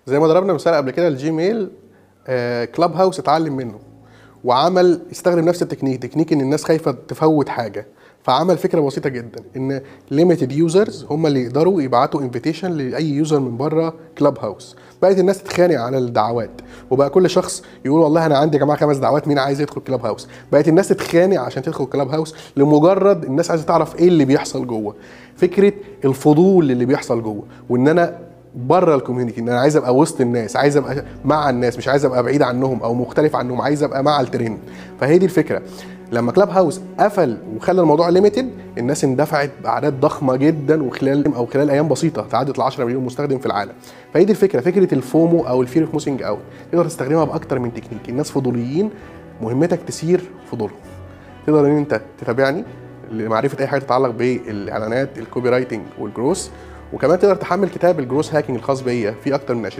زي ما ضربنا مثال قبل كده الجيميل آه كلاب هاوس اتعلم منه وعمل استخدم نفس التكنيك تكنيك ان الناس خايفه تفوت حاجه فعمل فكره بسيطه جدا ان ليميتد يوزرز هم اللي يقدروا يبعتوا انفيتيشن لاي يوزر من بره كلاب هاوس بقت الناس تتخانق على الدعوات وبقى كل شخص يقول والله انا عندي يا جماعه خمس دعوات مين عايز يدخل كلاب هاوس بقت الناس تتخانق عشان تدخل كلاب هاوس لمجرد الناس عايزه تعرف ايه اللي بيحصل جوه فكره الفضول اللي بيحصل جوه وان انا بره الكوميونتي ان انا عايز ابقى وسط الناس عايز ابقى مع الناس مش عايز ابقى بعيد عنهم او مختلف عنهم عايز ابقى مع الترند فهي دي الفكره لما كلاب هاوس قفل وخلى الموضوع ليميتد الناس اندفعت باعداد ضخمه جدا وخلال او خلال ايام بسيطه تعدت ل 10 مليون مستخدم في العالم فهي دي الفكره فكره الفومو او الفير اوف موسنج اوت تقدر تستخدمها باكتر من تكنيك الناس فضوليين مهمتك تثير فضولهم تقدر ان انت تتابعني لمعرفه اي حاجه تتعلق بالاعلانات الكوبي رايتنج والجروس وكمان تقدر تحمل كتاب الجروس هاكينج الخاص بيا فيه اكتر من 20